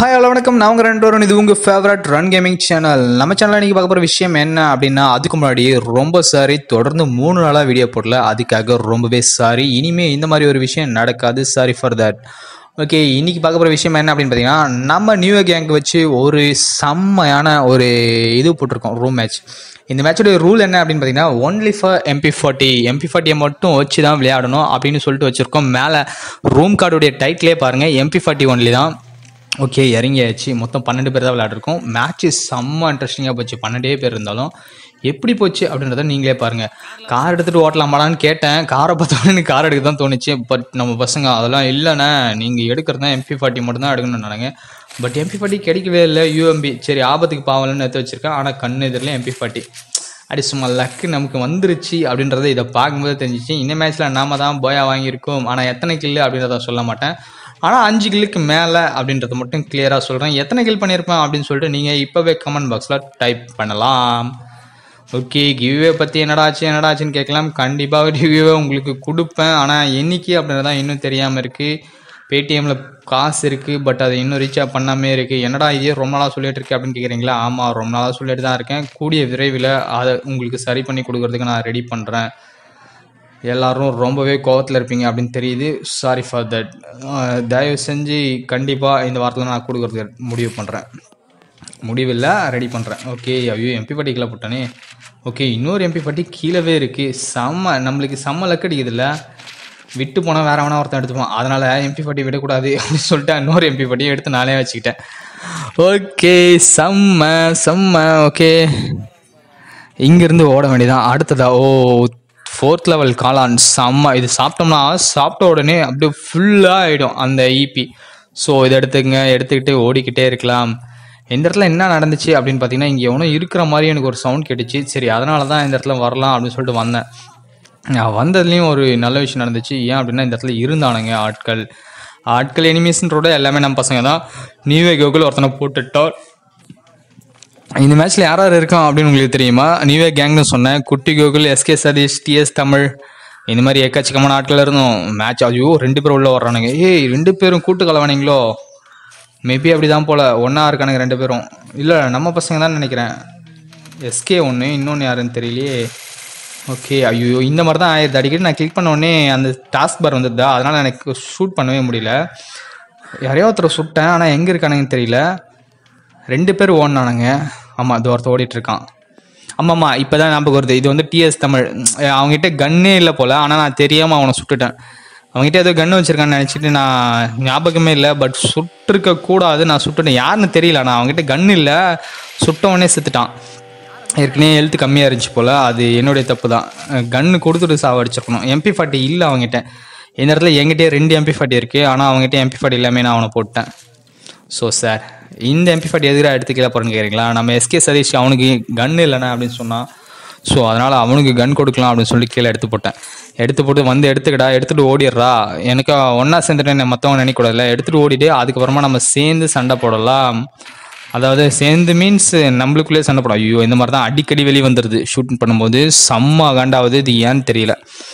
hi hello வணக்கம் நான் உங்கள் ரெண்டு வரும் இது உங்கள் ஃபேவரட் ரன் கேமிங் சேனல் நம்ம சேனலில் நீங்கள் பார்க்க போகிற விஷயம் என்ன அப்படின்னா அதுக்கு முன்னாடி ரொம்ப சாரி தொடர்ந்து மூணு நாளாக வீடியோ போடல அதுக்காக ரொம்பவே சாரி இனிமேல் இந்த மாதிரி ஒரு விஷயம் நடக்காது சாரி ஃபார் தட் ஓகே இன்னைக்கு பார்க்க போகிற விஷயம் என்ன அப்படின்னு பார்த்தீங்கன்னா நம்ம நியூ இயர் கேங்க் வச்சு ஒரு செம்மையான ஒரு இது போட்டிருக்கோம் ரூம் மேட்ச் இந்த மேட்சோட ரூல் என்ன அப்படின்னு பார்த்தீங்கன்னா only for MP forty MP ஃபார்ட்டியை மட்டும் வச்சு தான் விளையாடணும் அப்படின்னு சொல்லிட்டு வச்சுருக்கோம் மேலே ரூம் கார்டுடைய டைட்டிலே பாருங்கள் எம்பி ஃபார்ட்டி ஒன்லி தான் ஓகே இறங்கியாச்சு மொத்தம் பன்னெண்டு பேர் தான் விளையாடிருக்கோம் மேட்ச்சு செம்ம இன்ட்ரெஸ்டிங்காக போச்சு பன்னெண்டே பேர் இருந்தாலும் எப்படி போச்சு அப்படின்றத நீங்களே பாருங்கள் கார் எடுத்துகிட்டு ஓட்டலாமாடான்னு கேட்டேன் காரை பார்த்தோன்னே எனக்கு கார் எடுக்க தான் தோணுச்சு பட் நம்ம பசங்க அதெல்லாம் இல்லைண்ணே நீங்கள் எடுக்கிறது தான் எம்பி ஃபார்ட்டி மட்டும் தான் எடுக்கணும்னு நினைங்க பட் எம்பி ஃபார்ட்டி கிடைக்கவே இல்லை யூஎம்பி சரி ஆபத்துக்கு பாவலன்னு எடுத்து வச்சிருக்கேன் ஆனால் கண் எதிரில் எம்பி ஃபார்ட்டி அடி சும்மா லக்கு நமக்கு வந்துருச்சு அப்படின்றத இதை பார்க்கும்போது தெரிஞ்சிச்சு இந்த மேட்ச்சில் நாம தான் போயா வாங்கியிருக்கோம் ஆனால் எத்தனை கில்லு அப்படின்றத சொல்ல மாட்டேன் ஆனால் அஞ்சு கில்லுக்கு மேலே அப்படின்றத மட்டும் கிளியராக சொல்கிறேன் எத்தனை கில் பண்ணியிருப்பேன் அப்படின்னு சொல்லிட்டு நீங்கள் இப்போவே கமெண்ட் பாக்ஸில் டைப் பண்ணலாம் ஓகே கிவ்வே பற்றி என்னடாச்சு என்னடாச்சுன்னு கேட்கலாம் கண்டிப்பாக கிவ்வே உங்களுக்கு கொடுப்பேன் ஆனால் என்னைக்கு அப்படின்றதான் இன்னும் தெரியாமல் இருக்குது பேடிஎம்மில் காசு இருக்குது பட் அதை இன்னும் ரீசார்ஜ் பண்ணாமே இருக்குது என்னடா இதே ரொம்ப நாளாக சொல்லிட்டு இருக்கேன் அப்படின்னு கேட்குறீங்களா ஆமாம் ரொம்ப நாளாக சொல்லிட்டு தான் இருக்கேன் கூடிய விரைவில் அதை உங்களுக்கு சரி பண்ணி கொடுக்கறதுக்கு நான் ரெடி பண்ணுறேன் எல்லாரும் ரொம்பவே கோவத்தில் இருப்பீங்க அப்படின்னு தெரியுது சாரி ஃபார் தட் தயவு செஞ்சு கண்டிப்பாக இந்த வாரத்தில் நான் கொடுக்கறதுக்கு முடிவு பண்ணுறேன் முடிவில்லை ரெடி பண்ணுறேன் ஓகே ஐயோ எம்பி பட்டி கீழே போட்டானே ஓகே இன்னொரு எம்பி பட்டி கீழவே இருக்குது செம்ம நம்மளுக்கு செம்ம லக்கு அடிக்குதுல்ல விட்டு போனால் வேற வேணா ஒருத்தன் எடுத்துப்பான் அதனால் எம்பி பட்டி விடக்கூடாது அப்படின்னு சொல்லிட்டு இன்னொரு எம்பி பட்டியை எடுத்து நானே வச்சுக்கிட்டேன் ஓகே செம்ம செம்ம ஓகே இங்கேருந்து ஓட வேண்டியதான் அடுத்ததா ஓ ஃபோர்த் லெவல் காளான் செம்ம இது சாப்பிட்டோம்னா சாப்பிட்ட உடனே அப்படியே ஃபுல்லாக ஆகிடும் அந்த ஈபி ஸோ இதை எடுத்துக்கங்க எடுத்துக்கிட்டு ஓடிக்கிட்டே இருக்கலாம் இந்த இடத்துல என்ன நடந்துச்சு அப்படின்னு பார்த்தீங்கன்னா இங்கே எவனோ இருக்கிற மாதிரி எனக்கு ஒரு சவுண்ட் கேட்டுச்சு சரி அதனால தான் இந்த இடத்துல வரலாம் அப்படின்னு சொல்லிட்டு வந்தேன் நான் வந்ததுலேயும் ஒரு நல்ல விஷயம் நடந்துச்சு ஏன் அப்படின்னா இந்த இடத்துல இருந்தானுங்க ஆட்கள் ஆட்கள் எனிமீஸ்ன்றோட எல்லாமே நம்ம பசங்க தான் நியூவே கோகுல் ஒருத்தனை போட்டுட்டோம் இந்த மேட்ச்ல யார் யார் இருக்கான் அப்படின்னு உங்களுக்கு தெரியுமா நியூவே கேங்னு சொன்னேன் குட்டி கோகுல் எஸ்கே சதீஷ் டிஎஸ் தமிழ் இந்த மாதிரி எக்கச்சக்கமான ஆட்கள் இருந்தோம் மேட்ச் ஐயோ ரெண்டு பேரும் உள்ள வர்றானுங்க ஏய் ரெண்டு பேரும் கூட்டு கலவானீங்களோ மேபி அப்படி தான் போல ஒன்றா இருக்கானுங்க ரெண்டு பேரும் இல்லை நம்ம பசங்க தான் நினைக்கிறேன் எஸ்கே ஒன்று இன்னொன்று யாருன்னு தெரியலையே ஓகே ஐயோ இந்த மாதிரி தான் ஆயிடுது அடிக்கடி நான் கிளிக் பண்ண உடனே அந்த டாஸ்க் பார் வந்துடுதா அதனால் எனக்கு ஷூட் பண்ணவே முடியல யாரையோ ஒருத்தர் சுட்டேன் ஆனால் எங்கே இருக்கானுங்கன்னு தெரியல ரெண்டு பேர் ஓடினானுங்க ஆமாம் இது ஒருத்தர் ஓடிட்டு இருக்கான் ஆமாம்மா இப்போ தான் ஞாபகம் வருது இது வந்து டிஎஸ் தமிழ் அவங்ககிட்ட கன்னே இல்லை போல் ஆனால் நான் தெரியாமல் அவனை சுட்டுட்டேன் அவங்ககிட்ட ஏதோ கன்று வச்சிருக்கான்னு நினச்சிட்டு நான் ஞாபகமே இல்லை பட் சுட்டிருக்க கூடாது நான் சுட்டுட்டேன் யாருன்னு தெரியல நான் அவங்ககிட்ட கன் இல்லை சுட்டவனே செத்துட்டான் ஏற்கனவே ஹெல்த் கம்மியாக இருந்துச்சு போல் அது என்னுடைய தப்பு தான் கன்று கொடுத்துட்டு சாவடிச்சிருக்கணும் எம்பி ஃபார்ட்டி இல்லை அவங்ககிட்ட இந்த இடத்துல என்கிட்டயே ரெண்டு எம்பி ஃபார்ட்டி இருக்குது ஆனால் அவங்ககிட்ட எம்பி ஃபார்ட்டி எல்லாமே நான் அவனை போட்டேன் ஸோ சார் இந்த எம்பி ஃபார்ட்டி எதிராக எடுத்து கீழே போகிறேன்னு கேட்குறீங்களா நம்ம எஸ்கே சதீஷ் அவனுக்கு கன் இல்லைண்ணா அப்படின்னு சொன்னான் ஸோ அதனால் அவனுக்கு கன் கொடுக்கலாம் அப்படின்னு சொல்லி கீழே எடுத்து போட்டேன் எடுத்து போட்டு வந்து எடுத்துக்கடா எடுத்துகிட்டு ஓடிடுறா எனக்கு ஒன்றா சேர்ந்துட்டு மற்றவங்க நினைக்கூடாதுல எடுத்துகிட்டு ஓடிட்டு அதுக்கப்புறமா நம்ம சேர்ந்து சண்டை போடலாம் அதாவது சேர்ந்து மீன்ஸ் நம்மளுக்குள்ளே சண்டை போடும் ஐயோ இந்த மாதிரி தான் அடிக்கடி வெளியே வந்துடுது ஷூட் பண்ணும்போது செம்ம காண்டாவது இது ஏன்னு தெரியல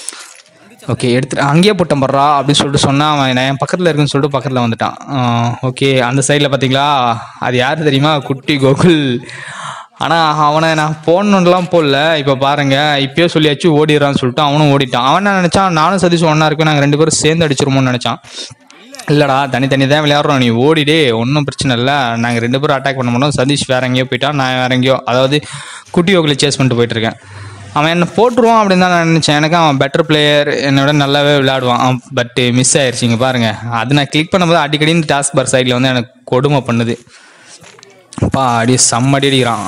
ஓகே எடுத்துட்டு அங்கேயே போட்டேன் படுறா அப்படின்னு சொல்லிட்டு சொன்னான் அவன் நான் என் பக்கத்தில் இருக்குன்னு சொல்லிட்டு பக்கத்தில் வந்துட்டான் ஓகே அந்த சைடில் பார்த்தீங்களா அது யார் தெரியுமா குட்டி கோகுல் ஆனால் அவனை நான் போடணுன்னுலாம் போடல இப்போ பாருங்க இப்பயே சொல்லியாச்சு ஓடிடுறான்னு சொல்லிட்டு அவனும் ஓடிட்டான் அவன் என்ன நினச்சான் நானும் சதீஷ் ஒன்றா இருக்கேன் நாங்கள் ரெண்டு பேரும் சேர்ந்து அடிச்சிருமோன்னு நினச்சான் இல்லைடா தனித்தனி தான் விளையாடுறோம் நீ ஓடிடே ஒன்றும் பிரச்சனை இல்லை நாங்கள் ரெண்டு பேரும் அட்டாக் பண்ண மாட்டோம் சதீஷ் வேற எங்கேயோ போயிட்டான் நான் வேற எங்கேயோ அதாவது குட்டி கோகுலை சேஸ் பண்ணிட்டு போயிட்டு இருக்கேன் அவன் என்ன போட்டுருவான் அப்படின்னு தான் நான் நினச்சேன் எனக்கு அவன் பெட்டர் பிளேயர் என்னோட நல்லாவே விளையாடுவான் பட் மிஸ் ஆயிடுச்சு இங்கே பாருங்க அது நான் கிளிக் பண்ணும்போது அடிக்கடி இந்த டாஸ்க் பார் சைடில் வந்து எனக்கு கொடுமை பண்ணுது அப்பா அடி செம்மடி அடிக்கிறான்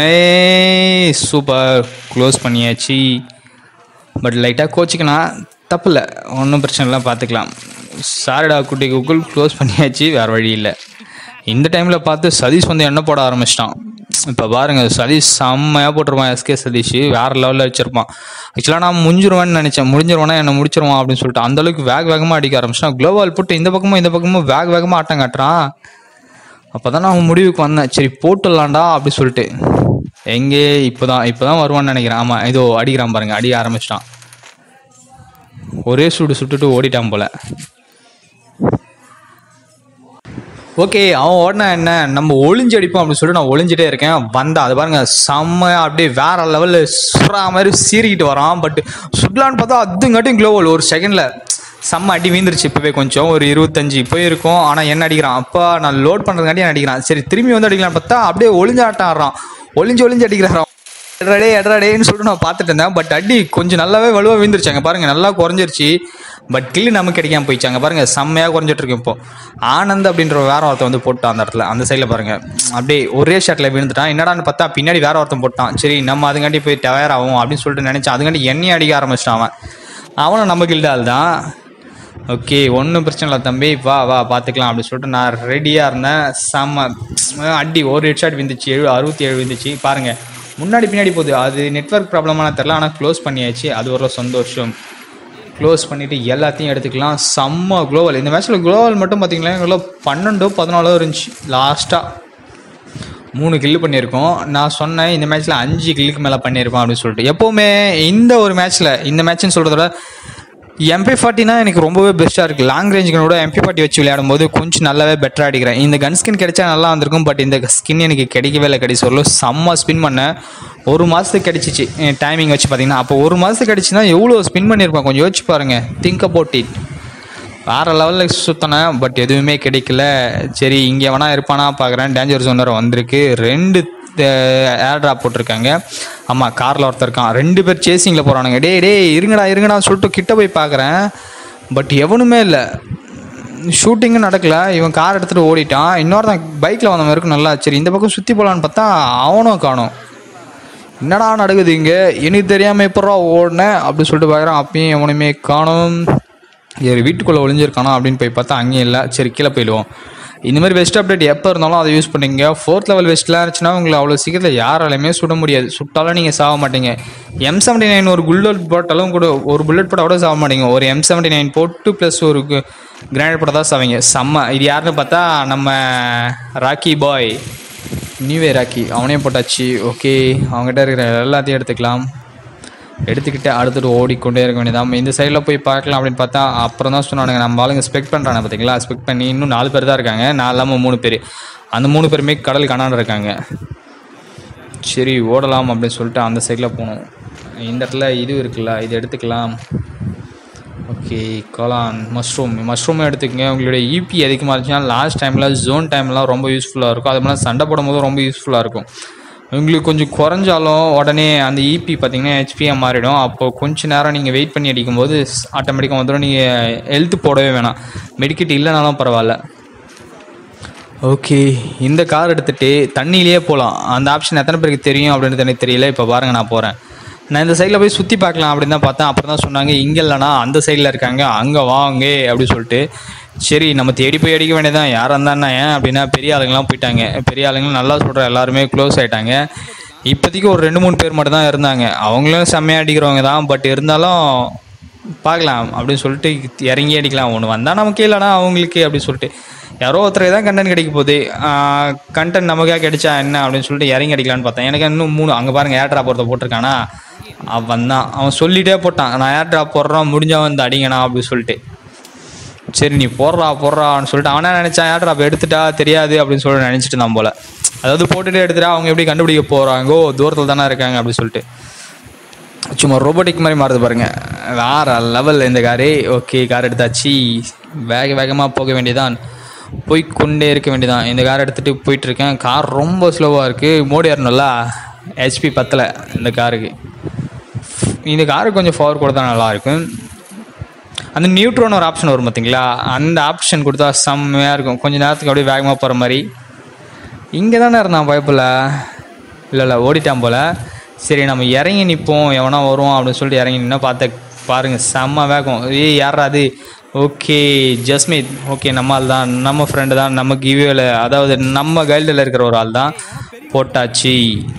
சூப்பர் க்ளோஸ் பண்ணியாச்சு பட் லைட்டாக கோச்சிக்கனா தப்பு இல்லை ஒன்றும் பிரச்சனை இல்லை பார்த்துக்கலாம் சாரிடா குட்டி கூகுள் க்ளோஸ் பண்ணியாச்சு வேறு வழி இல்லை இந்த டைமில் பார்த்து சதீஷ் வந்து எண்ணெய் போட ஆரம்பிச்சிட்டான் இப்போ பாருங்கள் சதீஷ் செம்மையாக போட்டிருப்பான் எஸ்கே சதீஷ் வேறு லெவலில் வச்சிருப்பான் ஆக்சுவலாக நான் முடிஞ்சிருவேன்னு நினச்சேன் முடிஞ்சிருவானா என்னை முடிச்சிருவான் அப்படின்னு சொல்லிட்டு அந்தளவுக்கு வேக வேகமாக அடிக்க ஆரம்பிச்சிட்டான் க்ளோவால் போட்டு இந்த பக்கமும் இந்த பக்கமும் வேக வேகமாக ஆட்டம் காட்டுறான் அப்போ தான் நான் முடிவுக்கு வந்தேன் சரி போட்டுடலாம்டா அப்படி சொல்லிட்டு எங்கே இப்போ தான் இப்போ தான் வருவான்னு நினைக்கிறேன் ஆமாம் இதோ அடிக்கிறான் பாருங்க அடிக்க ஆரம்பிச்சிட்டான் ஒரே சுடு சுட்டுட்டு ஓடிட்டான் போல ஓகே அவன் ஓடினா என்ன நம்ம ஒளிஞ்சு அடிப்போம் அப்படின்னு சொல்லிட்டு நான் ஒளிஞ்சிட்டே இருக்கேன் வந்தா அது பாருங்க செம்மையா அப்படியே வேற லெவலில் சுறா மாதிரி சீறிக்கிட்டு வரான் பட் சுடலான்னு பார்த்தா அதுங்காட்டியும் க்ளோவல் ஒரு செகண்டில் செம்ம அடி வீந்துருச்சு இப்போவே கொஞ்சம் ஒரு இருபத்தஞ்சு இப்போ இருக்கும் ஆனால் என்ன அடிக்கிறான் அப்பா நான் லோட் பண்ணுறதுக்காட்டி என்ன அடிக்கிறான் சரி திரும்பி வந்து அடிக்கலான்னு பார்த்தா அப்படியே ஒளிஞ்சு ஆட்டம் ஆடுறான் ஒளிஞ்சு ஒளிஞ்சு அடிக்கிறான் எட்ராடே எட்ராடேன்னு சொல்லிட்டு நான் பார்த்துட்டு இருந்தேன் பட் அடி கொஞ்சம் நல்லாவே வலுவாக விழுந்துருச்சாங்க பாருங்க நல்லா குறைஞ்சிருச்சு பட் கில்லு நமக்கு கிடைக்காம போயிடுச்சாங்க பாருங்க செம்மையாக குறைஞ்சிட்டு இருக்கு இப்போ ஆனந்த் அப்படின்ற வேற ஒருத்தன் வந்து போட்டான் அந்த இடத்துல அந்த சைடில் பாருங்க அப்படியே ஒரே ஷாட்டில் விழுந்துட்டான் என்னடான்னு பார்த்தா பின்னாடி வேற ஒருத்தன் போட்டான் சரி நம்ம அதுங்காட்டி போய் டயர் ஆகும் அப்படின்னு சொல்லிட்டு நினைச்சேன் அதுங்காட்டி எண்ணெய் அடிக்க ஆரம்பிச்சிட்டான் அவன் அவனும் நம்ம கில்டால் தான் ஓகே ஒன்றும் பிரச்சனை இல்லை தம்பி வா வா பார்த்துக்கலாம் அப்படின்னு சொல்லிட்டு நான் ரெடியாக இருந்தேன் செம்ம அடி ஒரு ஹெட் ஷாட் விந்துச்சு ஏழு அறுபத்தி ஏழு விந்துச்சு பாருங்கள் முன்னாடி பின்னாடி போகுது அது நெட்வொர்க் ப்ராப்ளமான தெரில ஆனால் க்ளோஸ் பண்ணியாச்சு அது ஒரு சந்தோஷம் க்ளோஸ் பண்ணிவிட்டு எல்லாத்தையும் எடுத்துக்கலாம் செம்ம குளோவல் இந்த மேட்ச்சில் குளோவல் மட்டும் பார்த்தீங்களா எவ்வளோ பன்னெண்டோ பதினாலோ இருந்துச்சு லாஸ்ட்டாக மூணு கில்லு பண்ணியிருக்கோம் நான் சொன்னேன் இந்த மேட்ச்சில் அஞ்சு கில்லுக்கு மேலே பண்ணியிருப்போம் அப்படின்னு சொல்லிட்டு எப்போவுமே இந்த ஒரு மேட்ச்சில் இந்த மேட்ச்னு சொல்கிறத விட எம்பி ஃபார்ட்டினா எனக்கு ரொம்பவே பெஸ்ட்டாக இருக்குது லாங் ரேஞ்சுகளோட எம்பி ஃபார்ட்டி வச்சு விளையாடும் போது கொஞ்சம் நல்லாவே பெட்டராக அடிக்கிறேன் இந்த கன் ஸ்கின் கிடைச்சா நல்லா வந்திருக்கும் பட் இந்த ஸ்கின் எனக்கு கிடைக்கவே இல்லை கிடைச்ச சொல்லு செம்ம ஸ்பின் பண்ணேன் ஒரு மாதத்துக்கு கிடைச்சிச்சு டைமிங் வச்சு பார்த்தீங்கன்னா அப்போ ஒரு மாதத்துக்கு கிடைச்சுன்னா எவ்வளோ ஸ்பின் பண்ணியிருப்பேன் கொஞ்சம் யோசிச்சு பாருங்கள் திங்க் அபவுட் இட் வேறு லெவலில் சுற்றினேன் பட் எதுவுமே கிடைக்கல சரி இங்கே வேணா இருப்பானா பார்க்குறேன் டேஞ்சர் ஜோன் வேறு வந்திருக்கு ரெண்டு ஏர் ட்ராப் போட்டிருக்காங்க ஆமாம் காரில் ஒருத்தர் இருக்கான் ரெண்டு பேர் சேசிங்கில் போகிறானுங்க டேய் டேய் இருங்கடா இருங்கடா சொல்லிட்டு கிட்ட போய் பார்க்குறேன் பட் எவனுமே இல்லை ஷூட்டிங்கும் நடக்கல இவன் கார் எடுத்துகிட்டு ஓடிட்டான் இன்னொருத்தன் பைக்கில் வந்தவன் இருக்கும் நல்லா சரி இந்த பக்கம் சுற்றி போகலான்னு பார்த்தா அவனும் காணும் என்னடா நடக்குது இங்கே எனக்கு தெரியாமல் எப்படா ஓடினேன் அப்படி சொல்லிட்டு பார்க்குறான் அப்பயும் எவனுமே காணும் சரி வீட்டுக்குள்ளே ஒளிஞ்சிருக்கானா அப்படின்னு போய் பார்த்தா அங்கேயும் இல்லை சரி கீழே போயிடுவோம் இந்த மாதிரி வெஸ்ட் அப்டேட் எப்போ இருந்தாலும் அதை யூஸ் பண்ணிங்க ஃபோர்த் லெவல் வெஸ்ட்லாம் இருந்துச்சுன்னா உங்களை அவ்வளோ சீக்கிரத்தில் யாராலையுமே சுட முடியாது சுட்டாலும் நீங்கள் சாக மாட்டீங்க எம் செவன்ட்டி நைன் ஒரு புல்லட் போட்டாலும் கூட ஒரு புல்லட் போட்டால் கூட சாக மாட்டீங்க ஒரு எம் செவன்ட்டி நைன் போட்டு ப்ளஸ் ஒரு கிரானைட் போட்டால் தான் சாவீங்க செம்ம இது யாருன்னு பார்த்தா நம்ம ராக்கி பாய் நியூவே ராக்கி அவனையும் போட்டாச்சு ஓகே அவங்ககிட்ட இருக்கிற எல்லாத்தையும் எடுத்துக்கலாம் எடுத்துக்கிட்டு அடுத்துட்டு ஓடிக்கொண்டே இருக்க வேண்டியதான் இந்த சைடில் போய் பார்க்கலாம் அப்படின்னு பார்த்தா அப்புறம் தான் சொன்னானுங்க நம்ம ஆளுங்க ஸ்பெக்ட் பண்ணுறாங்க பார்த்தீங்களா ஸ்பெக்ட் பண்ணி இன்னும் நாலு பேர் தான் இருக்காங்க நான் இல்லாமல் மூணு பேர் அந்த மூணு பேருமே கடல் காணான்னு இருக்காங்க சரி ஓடலாம் அப்படின்னு சொல்லிட்டு அந்த சைடில் போகணும் இந்த இடத்துல இது இருக்குல்ல இது எடுத்துக்கலாம் ஓகே காளான் மஷ்ரூம் மஷ்ரூமும் எடுத்துக்கங்க உங்களுடைய இபி அதிகமாக இருந்துச்சுன்னா லாஸ்ட் டைமில் ஜோன் டைம்லாம் ரொம்ப யூஸ்ஃபுல்லாக இருக்கும் அது மாதிரி சண்டை போடும்போது ரொம்ப யூஸ்ஃபுல்லாக இருக்கும் உங்களுக்கு கொஞ்சம் குறைஞ்சாலும் உடனே அந்த இபி பார்த்தீங்கன்னா ஹெச்பியாக மாறிடும் அப்போ கொஞ்ச நேரம் நீங்கள் வெயிட் பண்ணி அடிக்கும்போது ஆட்டோமேட்டிக்காக வந்துடும் நீங்கள் ஹெல்த் போடவே வேணாம் மெடிக்கெட் இல்லைனாலும் பரவாயில்ல ஓகே இந்த கார் எடுத்துகிட்டு தண்ணியிலேயே போகலாம் அந்த ஆப்ஷன் எத்தனை பேருக்கு தெரியும் அப்படின்னு எனக்கு தெரியல இப்போ பாருங்கள் நான் போகிறேன் நான் இந்த சைடில் போய் சுற்றி பார்க்கலாம் அப்படின்னு தான் பார்த்தேன் அப்புறம் தான் சொன்னாங்க இங்கே இல்லைனா அந்த சைடில் இருக்காங்க அங்கே வாங்க அப்படி சொல்லிட்டு சரி நம்ம தேடி போய் அடிக்க வேண்டியதான் யாராக இருந்தா ஏன் அப்படின்னா பெரிய ஆளுங்கெல்லாம் போயிட்டாங்க பெரிய ஆளுங்களாம் நல்லா சொல்கிற எல்லாருமே க்ளோஸ் ஆகிட்டாங்க இப்போதைக்கு ஒரு ரெண்டு மூணு பேர் மட்டும் தான் இருந்தாங்க அவங்களும் செம்மையாக அடிக்கிறவங்க தான் பட் இருந்தாலும் பார்க்கலாம் அப்படின்னு சொல்லிட்டு இறங்கி அடிக்கலாம் ஒன்று வந்தால் நமக்கு இல்லைனா அவங்களுக்கு அப்படி சொல்லிட்டு யாரோ ஒருத்தருக்கு தான் கண்டென்ட் கிடைக்க போகுது கண்டென்ட் நமக்காக கிடைச்சா என்ன அப்படின்னு சொல்லிட்டு இறங்கி அடிக்கலான்னு பார்த்தேன் எனக்கு இன்னும் மூணு அங்கே பாருங்கள் ஏர் ட்ராப் ஒருத்த போட்டிருக்கானா அவன் தான் அவன் சொல்லிட்டே போட்டான் நான் ஏர் ட்ராப் போடுறான் முடிஞ்சவன் வந்து அடிங்கண்ணா அப்படின்னு சொல்லிட்டு சரி நீ போடுறா போடுறான்னு சொல்லிட்டு அவனே நினச்சான் ஏர் ட்ராப் எடுத்துட்டா தெரியாது அப்படின்னு சொல்லிட்டு நினச்சிட்டு நான் போல அதாவது போட்டுட்டு எடுத்துட்டா அவங்க எப்படி கண்டுபிடிக்க போகிறாங்கோ தூரத்தில் தானே இருக்காங்க அப்படின்னு சொல்லிட்டு சும்மா ரோபோட்டிக் மாதிரி மாறுது பாருங்க வேற லெவல் இந்த காரு ஓகே கார் எடுத்தாச்சு வேக வேகமாக போக வேண்டியதான் போய் கொண்டே இருக்க வேண்டியதான் இந்த கார் எடுத்துகிட்டு போயிட்டுருக்கேன் கார் ரொம்ப ஸ்லோவாக இருக்குது மோடி ஏறணும்ல ஹெச்பி பத்தலை இந்த காருக்கு இந்த காருக்கு கொஞ்சம் பவர் கொடுத்தா நல்லாயிருக்கும் அந்த நியூட்ரோன்னு ஒரு ஆப்ஷன் வரும் பார்த்தீங்களா அந்த ஆப்ஷன் கொடுத்தா செம்மையாக இருக்கும் கொஞ்சம் நேரத்துக்கு அப்படியே வேகமாக போகிற மாதிரி இங்கே தானே இருந்தான் பயப்பில் இல்லை இல்லை ஓடிட்டான் போல் சரி நம்ம இறங்கி நிற்போம் எவனா வருவோம் அப்படின்னு சொல்லிட்டு இறங்கி நின்னா பார்த்த பாருங்கள் செம்ம வேகம் ஏய் யாரா அது ஓகே ஜஸ்மித் ஓகே நம்ம ஆள் தான் நம்ம ஃப்ரெண்டு தான் நம்ம கிவேல அதாவது நம்ம கைடில் இருக்கிற ஒரு ஆள் தான் போட்டாச்சு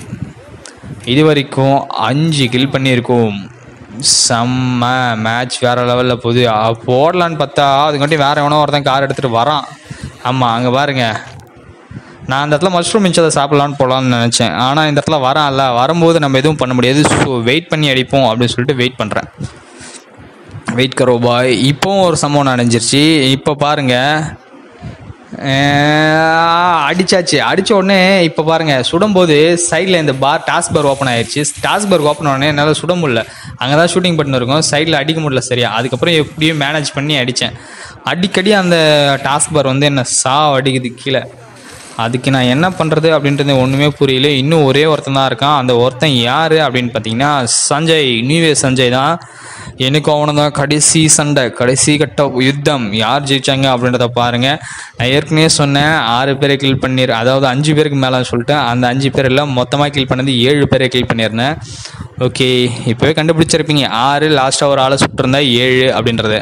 இது வரைக்கும் அஞ்சு கில் பண்ணியிருக்கோம் செம்ம மேட்ச் வேறு லெவலில் போகுது அ- போடலான்னு பார்த்தா அதுக்காட்டி வேறு எவனோ ஒருத்தன் கார் எடுத்துகிட்டு வரான் ஆமாம் அங்கே பாருங்க நான் அந்த இடத்துல மஷ்ரூம் மிச்சத்தை சாப்பிட்லான்னு போகலான்னு நினச்சேன் ஆனால் இந்த இடத்துல வரான்ல வரும்போது நம்ம எதுவும் பண்ண முடியாது ஸோ வெயிட் பண்ணி அடிப்போம் அப்படின்னு சொல்லிட்டு வெயிட் பண்ணுறேன் வெயிட் கரோ பாய் இப்போவும் ஒரு சம்பவம் அடைஞ்சிருச்சு இப்போ பாருங்க அஹ் அடிச்சாச்சு அடிச்ச உடனே இப்போ பாருங்க சுடும்போது சைடில் இந்த பார் டாஸ்க் பார் ஓப்பன் ஆயிடுச்சு டாஸ்க் பார் ஓப்பன் உடனே என்னால் சுட முடியல அங்கே தான் ஷூட்டிங் பட்டன் இருக்கும் சைடில் அடிக்க முடியல சரியா அதுக்கப்புறம் எப்படியும் மேனேஜ் பண்ணி அடித்தேன் அடிக்கடி அந்த டாஸ்க் பார் வந்து என்ன சா அடிக்குது கீழே அதுக்கு நான் என்ன பண்ணுறது அப்படின்றது ஒன்றுமே புரியல இன்னும் ஒரே ஒருத்தன் தான் இருக்கான் அந்த ஒருத்தன் யார் அப்படின்னு பார்த்தீங்கன்னா சஞ்சய் நியூவே சஞ்சய் தான் எனக்கு அவனும் தான் கடைசி சண்டை கடைசி கட்ட யுத்தம் யார் ஜெயிச்சாங்க அப்படின்றத பாருங்க நான் ஏற்கனவே சொன்னேன் ஆறு பேரை கில் பண்ணிரு அதாவது அஞ்சு பேருக்கு மேலே சொல்லிட்டேன் அந்த அஞ்சு பேர் எல்லாம் மொத்தமாக கில் பண்ணது ஏழு பேரை கில் பண்ணியிருந்தேன் ஓகே இப்போவே கண்டுபிடிச்சிருப்பீங்க ஆறு லாஸ்ட்டாக ஒரு ஆளை சுட்டிருந்தா ஏழு அப்படின்றத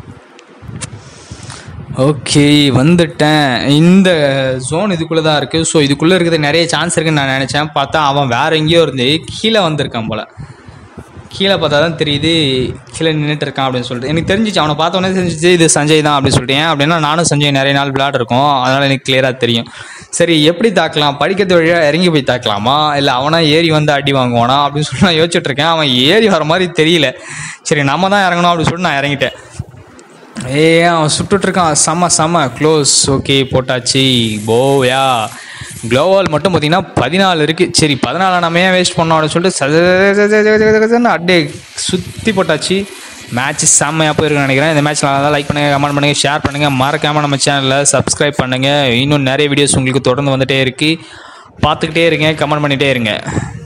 ஓகே வந்துட்டேன் இந்த ஜோன் இதுக்குள்ளே தான் இருக்குது ஸோ இதுக்குள்ளே இருக்கிறது நிறைய சான்ஸ் இருக்குன்னு நான் நினச்சேன் பார்த்தா அவன் வேற எங்கேயோ இருந்து கீழே வந்திருக்கான் போல் கீழே பார்த்தா தான் தெரியுது கீழே நின்றுட்டு இருக்கான் அப்படின்னு சொல்லிட்டு எனக்கு தெரிஞ்சிச்சு அவனை பார்த்த உடனே தெரிஞ்சிச்சு இது சஞ்சய் தான் அப்படின்னு சொல்லிட்டு ஏன் அப்படின்னா நானும் சஞ்சய் நிறைய நாள் விளையாடுருக்கோம் அதனால் எனக்கு கிளியராக தெரியும் சரி எப்படி தாக்கலாம் படிக்கிறது வழியாக இறங்கி போய் தாக்கலாமா இல்லை அவனா ஏறி வந்து அடி வாங்குவானா அப்படின்னு சொல்லி நான் யோசிச்சுட்டு இருக்கேன் அவன் ஏறி வர மாதிரி தெரியல சரி நம்ம தான் இறங்கணும் அப்படின்னு சொல்லிட்டு நான் இறங்கிட்டேன் ஏய் அவன் சுட்டுட்டு இருக்கான் செம்ம செம்ம க்ளோஸ் ஓகே போட்டாச்சு போயா க்ளோவால் மட்டும் பார்த்தீங்கன்னா பதினாலு இருக்குது சரி பதினாலு நம்ம ஏன் வேஸ்ட் பண்ணோம் அப்படின்னு சொல்லிட்டு சத சத சத சத சதன்னு அப்படியே சுற்றி போட்டாச்சு மேட்ச் செம்மையாக போயிருக்குன்னு நினைக்கிறேன் இந்த மேட்ச் நல்லா லைக் பண்ணுங்கள் கமெண்ட் பண்ணுங்கள் ஷேர் பண்ணுங்கள் மறக்காமல் நம்ம சேனலில் சப்ஸ்கிரைப் பண்ணுங்கள் இன்னும் நிறைய வீடியோஸ் உங்களுக்கு தொடர்ந்து வந்துகிட்டே இருக்குது பார்த்துக்கிட்டே இருங்க கமெண்ட் பண்ணிகிட்டே இருங்க